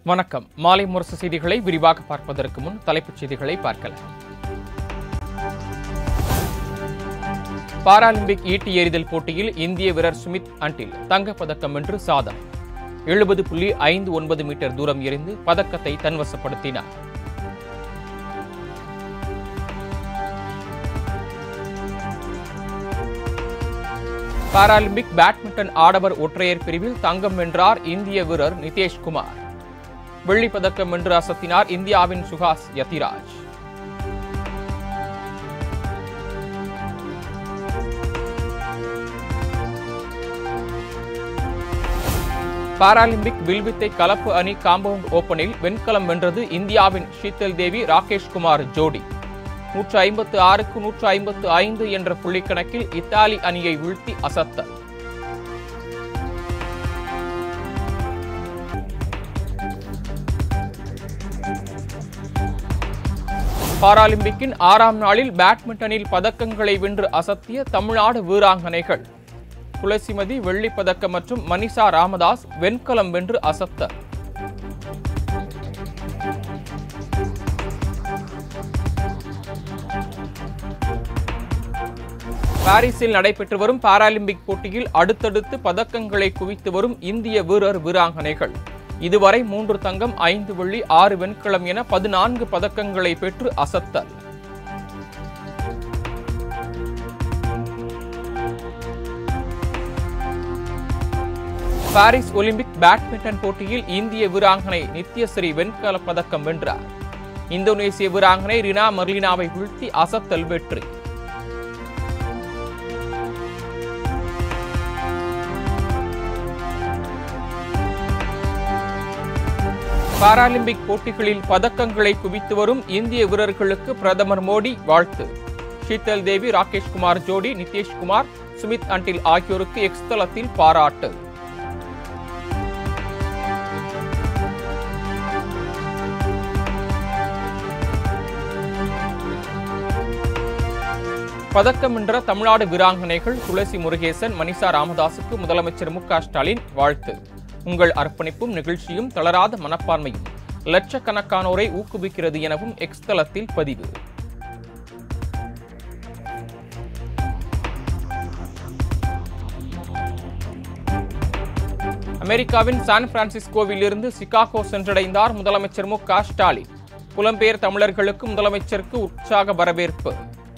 வணக்கம் மாலை முரசு செய்திகளை விரிவாக பார்ப்பதற்கு முன் தலைப்புச் செய்திகளை பார்க்கலாம் பாராலிம்பிக் ஈட்டி எறிதல் போட்டியில் இந்திய வீரர் சுமித் அன்டில் தங்கப்பதக்கம் வென்று சாதனை எழுபது புள்ளி ஐந்து ஒன்பது மீட்டர் தூரம் எறிந்து பதக்கத்தை தன்வசப்படுத்தினார் பாராலிம்பிக் பேட்மிண்டன் ஆடவர் ஒற்றையர் பிரிவில் தங்கம் வென்றார் இந்திய வீரர் நிதேஷ்குமார் வெள்ளிப் பதக்கம் வென்று அசத்தினார் இந்தியாவின் சுஹாஸ் யதிராஜ் பாராலிம்பிக் வில்வித்தை கலப்பு அணி காம்பவுண்ட் ஓபனில் வெண்கலம் வென்றது இந்தியாவின் ஷீத்தல் தேவி ராகேஷ் குமார் ஜோடி நூற்று ஐம்பத்து ஆறுக்கு நூற்று ஐம்பத்து ஐந்து என்ற புள்ளிக்கணக்கில் இத்தாலி அணியை வீழ்த்தி அசத்தல் பாராலிம்பிக்கின் ஆறாம் நாளில் பேட்மிண்டனில் பதக்கங்களை வென்று அசத்திய தமிழ்நாடு வீராங்கனைகள் துளசிமதி வெள்ளிப் பதக்கம் மற்றும் மனிஷா ராமதாஸ் வெண்கலம் வென்று அசத்தல் பாரிஸில் நடைபெற்று வரும் பாராலிம்பிக் போட்டியில் அடுத்தடுத்து பதக்கங்களை குவித்து வரும் இந்திய வீரர் வீராங்கனைகள் இதுவரை மூன்று தங்கம் ஐந்து வெள்ளி ஆறு வெண்கலம் என பதினான்கு பதக்கங்களை பெற்று அசத்தல் பாரிஸ் ஒலிம்பிக் பேட்மிண்டன் போட்டியில் இந்திய வீராங்கனை நித்யஸ்ரீ வெண்கலப் பதக்கம் வென்றார் இந்தோனேசிய வீராங்கனை ரினா மர்லினாவை வீழ்த்தி அசத்தல் வெற்றி பாராலிம்பிக் போட்டிகளில் பதக்கங்களை குவித்து வரும் இந்திய வீரர்களுக்கு பிரதமர் மோடி வாழ்த்து ஷீத்தல் தேவி ராகேஷ் குமார் ஜோடி நிதிஷ்குமார் சுமித் அன்டில் ஆகியோருக்கு எக்ஸ் தளத்தில் பாராட்டு பதக்கம் வென்ற தமிழ்நாடு வீராங்கனைகள் துளசி முருகேசன் மனிஷா ராமதாசுக்கு முதலமைச்சர் மு க ஸ்டாலின் வாழ்த்து உங்கள் அர்ப்பணிப்பும் நிகழ்ச்சியும் தளராத மனப்பான்மையும் லட்சக்கணக்கானோரை ஊக்குவிக்கிறது எனவும் எக்ஸ் தளத்தில் பதிவு அமெரிக்காவின் சான் பிரான்சிஸ்கோவில் இருந்து சிகாகோ சென்றடைந்தார் முதலமைச்சர் மு க ஸ்டாலின் புலம்பெயர் தமிழர்களுக்கு முதலமைச்சருக்கு உற்சாக வரவேற்பு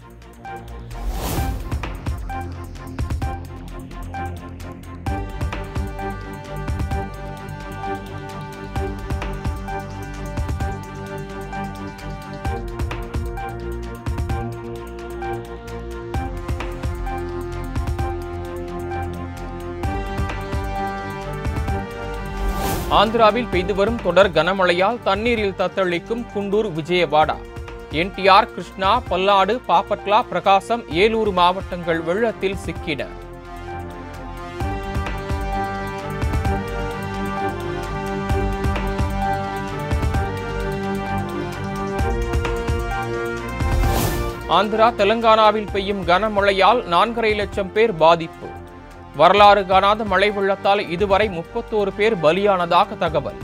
ஆந்திராவில் பெய்து வரும் தொடர் கனமழையால் தண்ணீரில் தத்தளிக்கும் குண்டூர் விஜயவாடா என்டிஆர் கிருஷ்ணா பல்லாடு பாப்பட்லா பிரகாசம் ஏலூர் மாவட்டங்கள் வெள்ளத்தில் சிக்கின ஆந்திரா தெலங்கானாவில் பெய்யும் கனமழையால் நான்கரை லட்சம் பேர் பாதிப்பு வரலாறு காணாத மழை வெள்ளத்தால் இதுவரை முப்பத்தோரு பேர் பலியானதாக தகவல்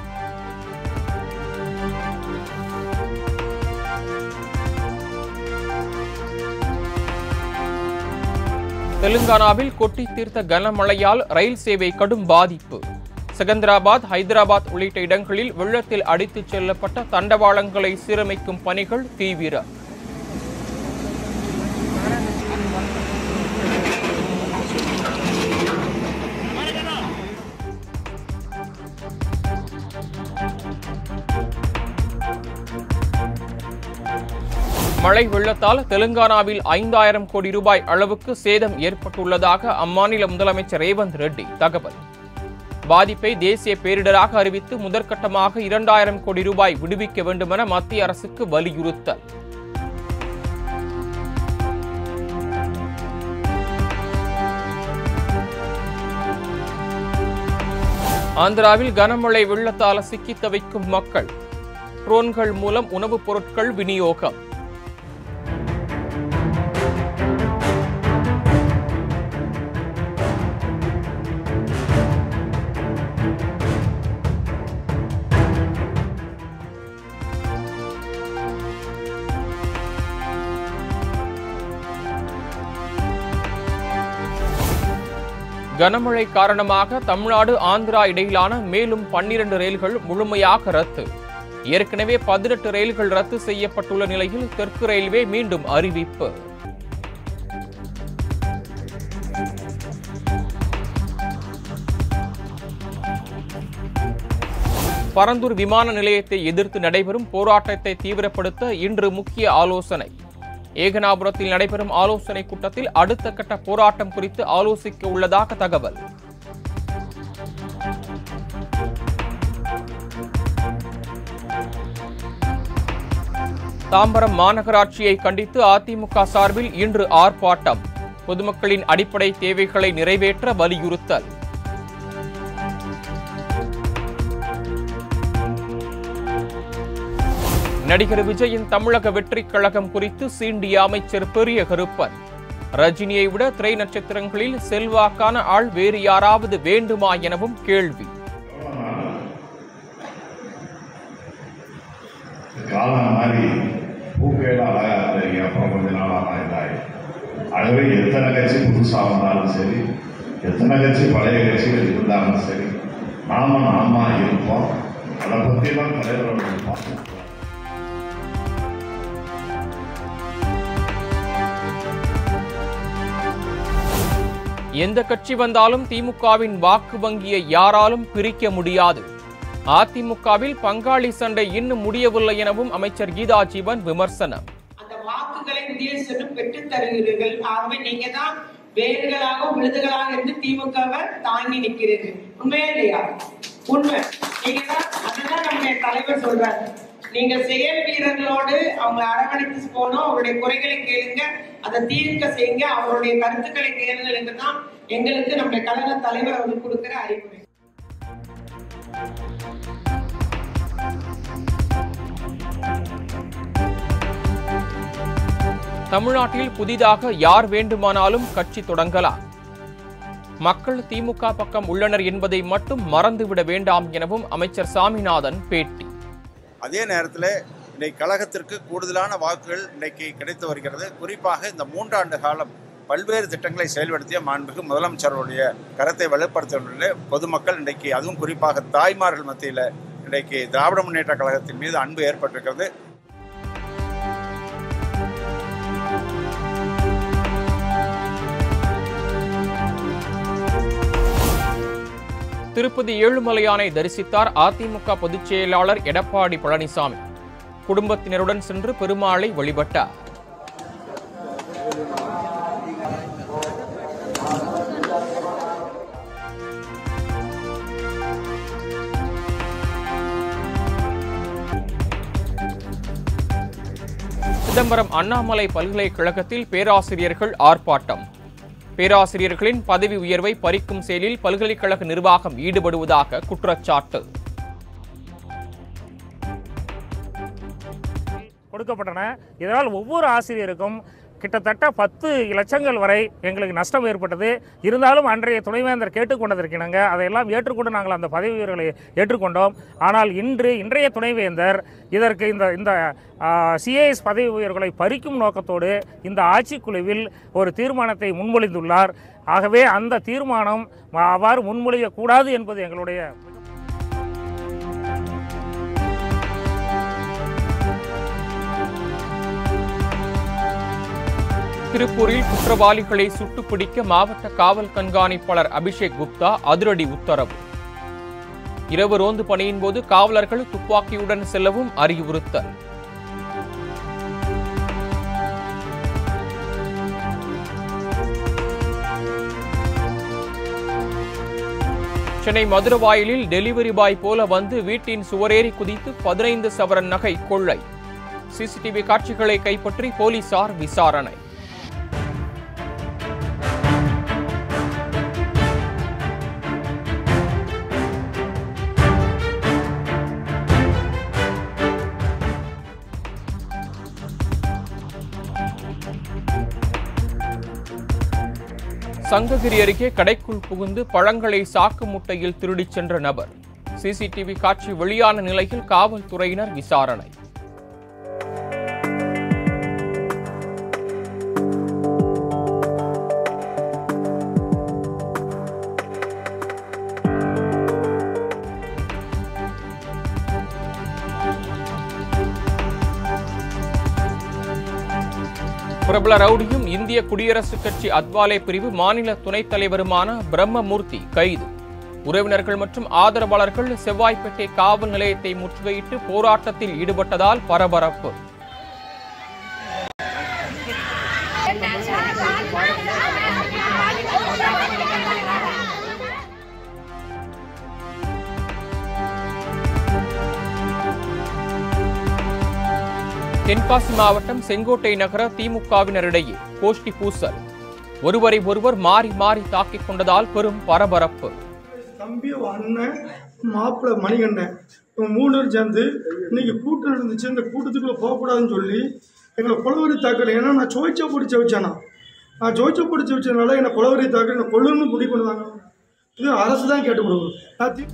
தெலுங்கானாவில் கொட்டி தீர்த்த கனமழையால் ரயில் சேவை கடும் பாதிப்பு செகந்திராபாத் ஹைதராபாத் உள்ளிட்ட இடங்களில் வெள்ளத்தில் அடித்துச் செல்லப்பட்ட தண்டவாளங்களை சீரமைக்கும் பணிகள் தீவிரம் மழை வெள்ளத்தால் தெலுங்கானாவில் ஐந்தாயிரம் கோடி ரூபாய் அளவுக்கு சேதம் ஏற்பட்டுள்ளதாக அம்மாநில முதலமைச்சர் ரேவந்த் ரெட்டி தகவல் பாதிப்பை தேசிய பேரிடராக அறிவித்து முதற்கட்டமாக இரண்டாயிரம் கோடி ரூபாய் விடுவிக்க வேண்டுமென மத்திய அரசுக்கு வலியுறுத்தல் ஆந்திராவில் கனமழை வெள்ளத்தால் சிக்கி தவிக்கும் மக்கள் ட்ரோன்கள் மூலம் உணவுப் பொருட்கள் விநியோகம் கனமழை காரணமாக தமிழ்நாடு ஆந்திரா இடையிலான மேலும் பன்னிரண்டு ரயில்கள் முழுமையாக ரத்து ஏற்கனவே பதினெட்டு ரயில்கள் ரத்து செய்யப்பட்டுள்ள நிலையில் தெற்கு ரயில்வே மீண்டும் அறிவிப்பு பரந்தூர் விமான நிலையத்தை எதிர்த்து நடைபெறும் போராட்டத்தை தீவிரப்படுத்த இன்று முக்கிய ஆலோசனை ஏகனாபுரத்தில் நடைபெறும் ஆலோசனை கூட்டத்தில் அடுத்த கட்ட போராட்டம் குறித்து ஆலோசிக்க உள்ளதாக தகவல் தாம்பரம் மாநகராட்சியை கண்டித்து அதிமுக சார்பில் இன்று ஆர்ப்பாட்டம் பொதுமக்களின் அடிப்படை தேவைகளை நிறைவேற்ற வலியுறுத்தல் நடிகர் விஜயின் தமிழக வெற்றிக் கழகம் குறித்து சீண்டிய அமைச்சர் பெரிய கருப்பன் ரஜினியை விட திரை நட்சத்திரங்களில் செல்வாக்கான ஆள் வேறு யாராவது வேண்டுமா எனவும் கேள்வி காலம் மாதிரி பூக்கையில் அழகா இருந்தீங்க அப்புறம் கொஞ்ச நாளாக தான் இதாகி ஆகவே எத்தனை கட்சி புதுசாக வந்தாலும் சரி எத்தனை கட்சி பழைய கட்சிகள் இருந்தாலும் சரி நாம நாம இருப்போம் அதை பற்றிலாம் தலைவர்கள் பார்ப்போம் எந்த கட்சி வந்தாலும் திமுகவின் வாக்கு வங்கியை யாராலும் பிரிக்க முடியாது அதிமுகவில் பங்காளி சண்டை இன்னும் முடியவில்லை எனவும் அமைச்சர் கீதா ஜீவன் விமர்சனம் அந்த வாக்குகளை உரிய சென்று பெற்றுத் தருகிறீர்கள் ஆகவே நீங்க தான் வேர்களாக விழுதுகளாக இருந்து திமுகவை தாங்கி நிக்கிறீர்கள் உண்மையா இல்லையா உண்மை நீங்க தான் அதுதான் நம்முடைய தலைவர் சொல்றாரு நீங்க செயல் வீரர்களோடு அவங்க அரவணைத்து போனோம் அவருடைய குறைகளை கேளுங்க அதை தீர்க்க செய்யுங்க அவருடைய கருத்துக்களை கேளுங்கள் என்றுதான் எங்களுக்கு நம்முடைய கழக தலைவர் அவர்கள் கொடுக்கிற அறிவுரை தமிழ்நாட்டில் புதிதாக யார் வேண்டுமானாலும் கட்சி தொடங்கலாம் மக்கள் திமுக பக்கம் உள்ளனர் என்பதை மட்டும் மறந்துவிட வேண்டாம் எனவும் அமைச்சர் சாமிநாதன் பேட்டி அதே நேரத்தில் இன்னைக்கு கழகத்திற்கு கூடுதலான வாக்குகள் இன்னைக்கு கிடைத்து வருகிறது குறிப்பாக இந்த மூன்றாண்டு காலம் பல்வேறு திட்டங்களை செயல்படுத்திய மாண்புக்கு முதலமைச்சருடைய கருத்தை வலுப்படுத்துவதில் பொதுமக்கள் இன்றைக்கு அதுவும் குறிப்பாக தாய்மார்கள் மத்தியில் இன்றைக்கு திராவிட முன்னேற்ற கழகத்தின் மீது அன்பு ஏற்பட்டிருக்கிறது திருப்பதி ஏழுமலையானை தரிசித்தார் அதிமுக பொதுச் செயலாளர் எடப்பாடி பழனிசாமி குடும்பத்தினருடன் சென்று பெருமாளை வழிபட்டார் சிதம்பரம் அண்ணாமலை பல்கலைக்கழகத்தில் பேராசிரியர்கள் ஆர்ப்பாட்டம் பேராசிரியர்களின் பதவி உயர்வை பறிக்கும் செயலில் பல்கலைக்கழக நிர்வாகம் ஈடுபடுவதாக குற்றச்சாட்டு கொடுக்கப்பட்டன இதனால் ஒவ்வொரு ஆசிரியருக்கும் கிட்டத்தட்ட பத்து லட்சங்கள் வரை எங்களுக்கு நஷ்டம் ஏற்பட்டது இருந்தாலும் அன்றைய துணைவேந்தர் கேட்டுக்கொண்டதற்கிணங்க அதையெல்லாம் ஏற்றுக்கொண்டு நாங்கள் அந்த பதவி உயர்வுகளை ஏற்றுக்கொண்டோம் ஆனால் இன்று இன்றைய துணைவேந்தர் இதற்கு இந்த இந்த சிஏஎஸ் பதவி உயர்வுகளை பறிக்கும் நோக்கத்தோடு இந்த ஆட்சிக்குழுவில் ஒரு தீர்மானத்தை முன்மொழிந்துள்ளார் ஆகவே அந்த தீர்மானம் அவ்வாறு முன்மொழியக்கூடாது என்பது எங்களுடைய திருப்பூரில் குற்றவாளிகளை சுட்டுப் பிடிக்க மாவட்ட காவல் கண்காணிப்பாளர் அபிஷேக் குப்தா அதிரடி உத்தரவு இரவு ரோந்து பணியின் போது காவலர்கள் துப்பாக்கியுடன் செல்லவும் அறிவுறுத்தல் சென்னை மதுரவாயலில் டெலிவரி பாய் போல வந்து வீட்டின் சுவரேறி குதித்து பதினைந்து சவரன் நகை கொள்ளை சிசிடிவி காட்சிகளை கைப்பற்றி போலீசார் விசாரணை சங்ககிரி அருகே கடைக்குள் புகுந்து பழங்களை சாக்கு முட்டையில் திருடிச் சென்ற நபர் சிசிடிவி காட்சி வெளியான நிலையில் காவல்துறையினர் விசாரணை பிரபல ரவுடியும் இந்திய குடியரசுக் கட்சி அத்வாலே பிரிவு மாநில துணைத் தலைவருமான பிரம்மமூர்த்தி கைது உறவினர்கள் மற்றும் ஆதரவாளர்கள் செவ்வாய்ப்பேட்டை காவல் நிலையத்தை முற்றுகையிட்டு போராட்டத்தில் ஈடுபட்டதால் பரபரப்பு தென்காசி மாவட்டம் செங்கோட்டை நகர திமுகவினரிடையே கோஷ்டி பூசல் ஒருவரை ஒருவர் மாறி மாறி தாக்கிக் கொண்டதால் பெரும் பரபரப்பு தம்பி அவன் அண்ணன் மாப்பிள்ளை மணிகண்டன் இவங்க மூணு பேரும் சேர்ந்து இன்னைக்கு கூட்டம் நடந்துச்சு இந்த கூட்டத்துக்குள்ளே போகக்கூடாதுன்னு சொல்லி எங்களை குளவரி தாக்கல ஏன்னா நான் சோய்ச்சா பிடிச்ச வச்சேனா நான் சோய்ச்சா பிடிச்ச வச்சதுனால என்னை குளவரி தாக்கல என்னை கொள்ளணும்னு முடிவு பண்ணுவாங்க இது அரசு தான் கேட்டு கொடுக்கும் நான் தி-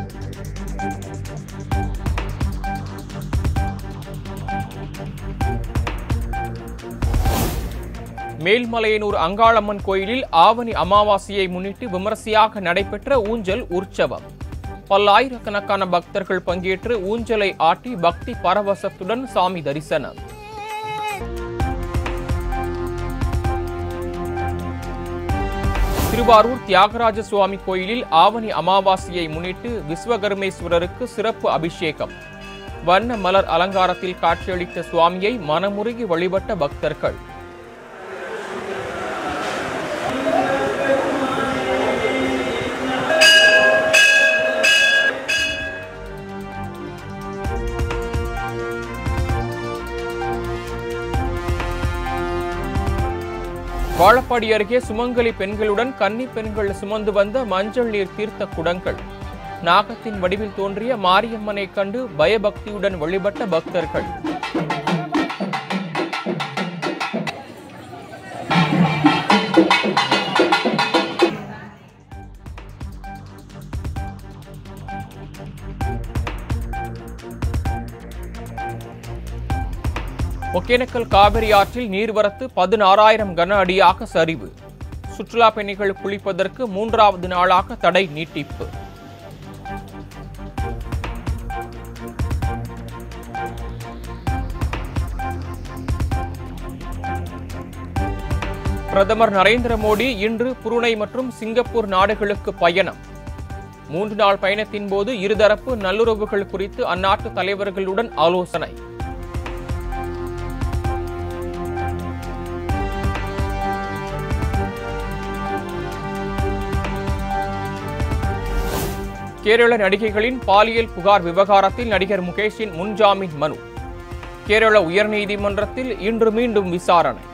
மேல்மலையனூர் அங்காளம்மன் கோயிலில் ஆவணி அமாவாசையை முன்னிட்டு விமரிசையாக நடைபெற்ற ஊஞ்சல் உற்சவம் பல்லாயிரக்கணக்கான பக்தர்கள் பங்கேற்று ஊஞ்சலை ஆட்டி பக்தி பரவசத்துடன் சாமி தரிசனம் திருவாரூர் தியாகராஜ சுவாமி கோயிலில் ஆவணி அமாவாசையை முன்னிட்டு விஸ்வகர்மேஸ்வரருக்கு சிறப்பு அபிஷேகம் வண்ண மலர் அலங்காரத்தில் காட்சியளித்த சுவாமியை மனமுருகி வழிபட்ட பக்தர்கள் வாழப்பாடி அருகே சுமங்கலி பெண்களுடன் கன்னி பெண்கள் சுமந்து வந்த மஞ்சள் நீர் தீர்த்த குடங்கள் நாகத்தின் வடிவில் தோன்றிய மாரியம்மனை கண்டு பயபக்தியுடன் வழிபட்ட பக்தர்கள் ஒகேனக்கல் காவிரி ஆற்றில் நீர்வரத்து பதினாறாயிரம் கன அடியாக சரிவு சுற்றுலா பயணிகள் குளிப்பதற்கு மூன்றாவது நாளாக தடை நீட்டிப்பு பிரதமர் நரேந்திர மோடி இன்று புருணை மற்றும் சிங்கப்பூர் நாடுகளுக்கு பயணம் மூன்று நாள் பயணத்தின் போது இருதரப்பு நல்லுறவுகள் குறித்து அந்நாட்டு தலைவர்களுடன் ஆலோசனை கேரள நடிகைகளின் பாலியல் புகார் விவகாரத்தில் நடிகர் முகேஷின் முன்ஜாமீன் மனு கேரள உயர்நீதிமன்றத்தில் இன்று மீண்டும் விசாரணை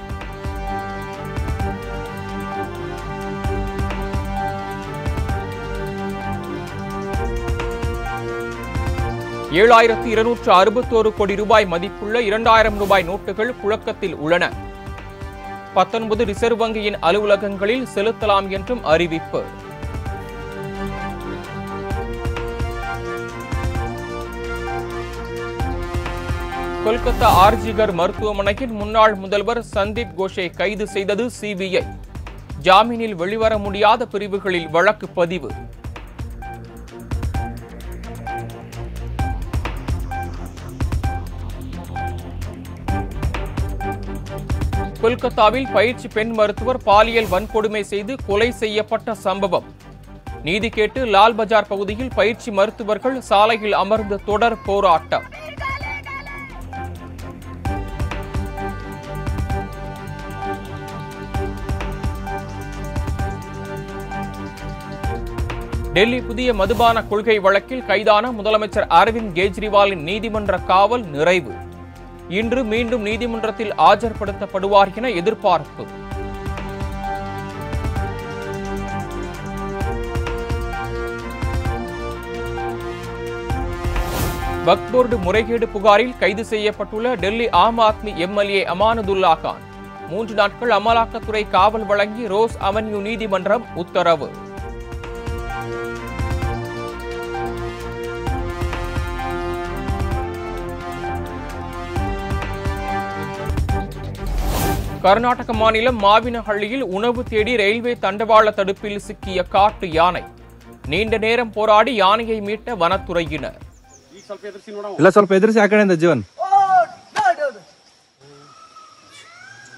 ஏழாயிரத்து இருநூற்று அறுபத்தோரு கோடி ரூபாய் மதிப்புள்ள இரண்டாயிரம் ரூபாய் நோட்டுகள் புழக்கத்தில் உள்ளன பத்தொன்பது ரிசர்வ் வங்கியின் அலுவலகங்களில் செலுத்தலாம் என்றும் அறிவிப்பு கொல்கத்தா ஆர்ஜிகர் மருத்துவமனையின் முன்னாள் முதல்வர் சந்தீப் கோஷை கைது செய்தது சிபிஐ ஜாமீனில் வெளிவர முடியாத பிரிவுகளில் வழக்கு பதிவு கொல்கத்தாவில் பயிற்சி பெண் மருத்துவர் பாலியல் வன்கொடுமை செய்து கொலை செய்யப்பட்ட சம்பவம் நீதி கேட்டு லால் பஜார் பகுதியில் பயிற்சி மருத்துவர்கள் சாலையில் அமர்ந்து தொடர் போராட்டம் டெல்லி புதிய மதுபான கொள்கை வழக்கில் கைதான முதலமைச்சர் அரவிந்த் கெஜ்ரிவாலின் நீதிமன்ற காவல் நிறைவு இன்று மீண்டும் நீதிமன்றத்தில் ஆஜர்படுத்தப்படுவார் என எதிர்பார்ப்பு வக்ஃப் போர்டு முறைகேடு புகாரில் கைது செய்யப்பட்டுள்ள டெல்லி ஆம் ஆத்மி எம்எல்ஏ அமானதுல்லா கான் மூன்று நாட்கள் அமலாக்கத்துறை காவல் வழங்கி ரோஸ் அவென்யூ நீதிமன்றம் உத்தரவு கர்நாடக மாநிலம் மாவினஹள்ளியில் உணவு தேடி ரயில்வே தண்டவாள தடுப்பில் சிக்கிய காட்டு யானை நீண்ட நேரம் போராடி யானையை மீட்ட வனத்துறையினர் ಇಲ್ಲ ಸ್ವಲ್ಪ ಎದುರಿಸಿ ಆ ಕಡೆಯಿಂದ ಜೀವನ್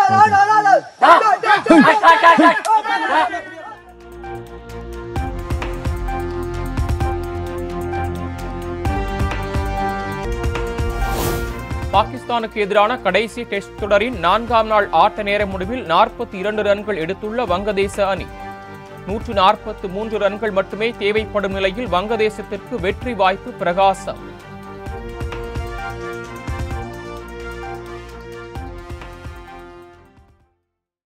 பாகிஸ்தானுக்கு எதிரான கடைசி டெஸ்ட் தொடரின் நான்காம் நாள் ஆட்ட நேர முடிவில் நாற்பத்தி இரண்டு ரன்கள் எடுத்துள்ள வங்கதேச அணி நூற்று நாற்பத்து மூன்று ரன்கள் மட்டுமே தேவைப்படும் நிலையில் வங்கதேசத்திற்கு வெற்றி வாய்ப்பு பிரகாசம்